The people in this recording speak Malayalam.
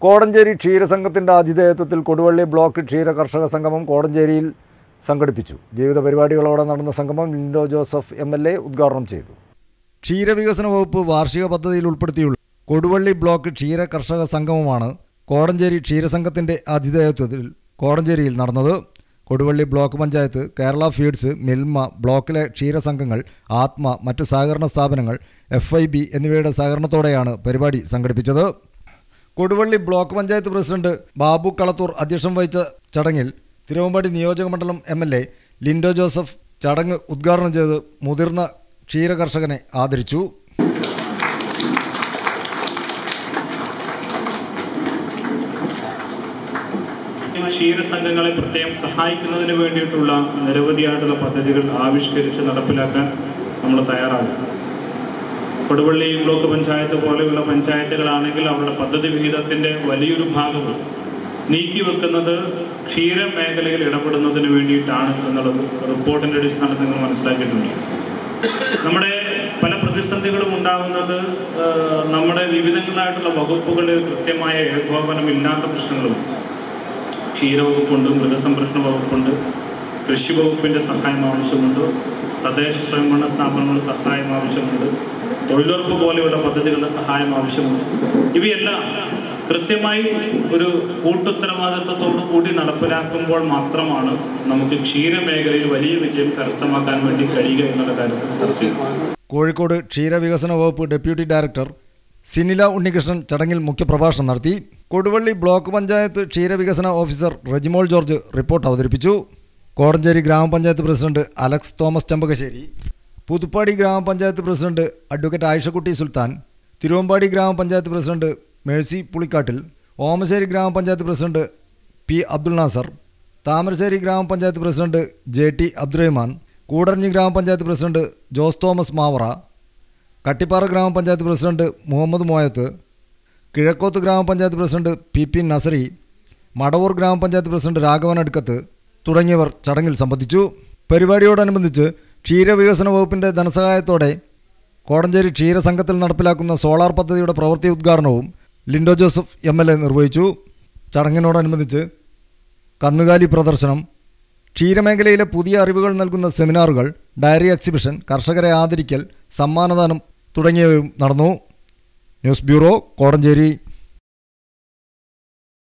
കോടഞ്ചേരി ക്ഷീരസംഘത്തിൻ്റെ ആതിഥേയത്വത്തിൽ കൊടുവള്ളി ബ്ലോക്ക് ക്ഷീര കർഷക സംഗമം കോടഞ്ചേരിയിൽ സംഘടിപ്പിച്ചു വിവിധ പരിപാടികളോടെ നടന്ന സംഗമം Lindo Joseph M L A ഉദ്ഘാടനം ചെയ്തു ക്ഷീരവികസന വകുപ്പ് വാർഷിക പദ്ധതിയിൽ ഉൾപ്പെടുത്തിയുള്ള കൊടുവള്ളി ബ്ലോക്ക് ക്ഷീര കർഷക സംഗമമാണ് കോടഞ്ചേരി ക്ഷീരസംഘത്തിൻ്റെ ആതിഥേയത്വത്തിൽ കോടഞ്ചേരിയിൽ നടന്നത് കൊടുവള്ളി ബ്ലോക്ക് പഞ്ചായത്ത് കേരള ഫീഡ്സ് മിൽമ ബ്ലോക്കിലെ ക്ഷീരസംഘങ്ങൾ ആത്മ മറ്റ് സഹകരണ സ്ഥാപനങ്ങൾ എഫ് ഐ ബി എന്നിവയുടെ സഹകരണത്തോടെയാണ് പരിപാടി സംഘടിപ്പിച്ചത് കൊടുവള്ളി ബ്ലോക്ക് പഞ്ചായത്ത് പ്രസിഡന്റ് ബാബു കളത്തൂർ അധ്യക്ഷം വഹിച്ച ചടങ്ങിൽ തിരുവമ്പാടി നിയോജക മണ്ഡലം M L A Lindo Joseph ചടങ്ങ് ഉദ്ഘാടനം ചെയ്ത് മുതിർന്ന ക്ഷീര കർഷകനെ ആദരിച്ചു ക്ഷീരസംഘങ്ങളെ പ്രത്യേകം സഹായിക്കുന്നതിന് വേണ്ടിയിട്ടുള്ള നിരവധിയായിട്ടുള്ള പദ്ധതികൾ ആവിഷ്കരിച്ച് നടപ്പിലാക്കാൻ നമ്മൾ തയ്യാറാകും കൊടുവള്ളി ബ്ലോക്ക് പഞ്ചായത്ത് പോലെയുള്ള പഞ്ചായത്തുകളാണെങ്കിൽ അവരുടെ പദ്ധതി വിഹിതത്തിന്റെ വലിയൊരു ഭാഗവും നീക്കിവെക്കുന്നത് ക്ഷീര മേഖലയിൽ ഇടപെടുന്നതിന് വേണ്ടിയിട്ടാണ് എന്നുള്ളത് റിപ്പോർട്ടിന്റെ അടിസ്ഥാനത്തിൽ നമ്മൾ മനസ്സിലാക്കിയിട്ടുണ്ട് നമ്മുടെ പല പ്രതിസന്ധികളും ഉണ്ടാകുന്നത് ആ, നമ്മുടെ വിവിധങ്ങളായിട്ടുള്ള വകുപ്പുകളിൽ കൃത്യമായ ഏകോപനമില്ലാത്ത പ്രശ്നങ്ങളും ക്ഷീരവകുപ്പുണ്ട് മൃഗസംരക്ഷണ വകുപ്പുണ്ട് കൃഷി വകുപ്പിൻ്റെ സഹായം ആവശ്യമുണ്ട് തദ്ദേശ സ്വയംഭരണ സ്ഥാപനങ്ങളുടെ സഹായം ആവശ്യമുണ്ട് തൊഴിലുറപ്പ് പോലെയുള്ള പദ്ധതികളുടെ സഹായം ആവശ്യമുണ്ട് ഇവയെല്ലാം കൃത്യമായി ഒരു കൂട്ടുത്തരവാദിത്വത്തോടു കൂടി നടപ്പിലാക്കുമ്പോൾ മാത്രമാണ് നമുക്ക് ക്ഷീരമേഖലയിൽ വലിയ വിജയം കരസ്ഥമാക്കാൻ വേണ്ടി കഴിയുക എന്നുള്ള കാര്യത്തിൽ തർക്കമില്ല കോഴിക്കോട് ക്ഷീരവികസന വകുപ്പ് ഡെപ്യൂട്ടി ഡയറക്ടർ സിനില ഉണ്ണികൃഷ്ണൻ ചടങ്ങിൽ മുഖ്യപ്രഭാഷണം നടത്തി കൊടുവള്ളി ബ്ലോക്ക് പഞ്ചായത്ത് ക്ഷീരവികസന ഓഫീസർ റെജിമോൾ ജോർജ് റിപ്പോർട്ട് അവതരിപ്പിച്ചു Kodanchery grama panchayat president Alex Thomas Champakassery Puthuppady grama panchayat president advocate Ayishakutty Sulthan Thiruvambady grama panchayat president Mercy Pulikkattil Omassery grama panchayat president P Abdul Nasar Thamarassery grama panchayat president J T Abdurahman Koodaranji grama panchayat president Jose Thomas Mavara Kattippara grama panchayat president Muhammad Moyath Kizhakkoth grama panchayat president P P Nasari Madavoor grama panchayat president Raghavan അടുക്കത്ത് തുടങ്ങിയവർ ചടങ്ങിൽ സംബന്ധിച്ചു പരിപാടിയോടനുബന്ധിച്ച് ക്ഷീരവികസന വകുപ്പിൻ്റെ ധനസഹായത്തോടെ കോടഞ്ചേരി ക്ഷീരസംഘത്തിൽ നടപ്പിലാക്കുന്ന സോളാർ പദ്ധതിയുടെ പ്രവൃത്തി ഉദ്ഘാടനവും Lindo Joseph M L A നിർവഹിച്ചു ചടങ്ങിനോടനുബന്ധിച്ച് കന്നുകാലി പ്രദർശനം ക്ഷീരമേഖലയിലെ പുതിയ അറിവുകൾ നൽകുന്ന സെമിനാറുകൾ ഡയറി എക്സിബിഷൻ കർഷകരെ ആദരിക്കൽ സമ്മാനദാനം തുടങ്ങിയവയും നടന്നു ന്യൂസ് ബ്യൂറോ കോടഞ്ചേരി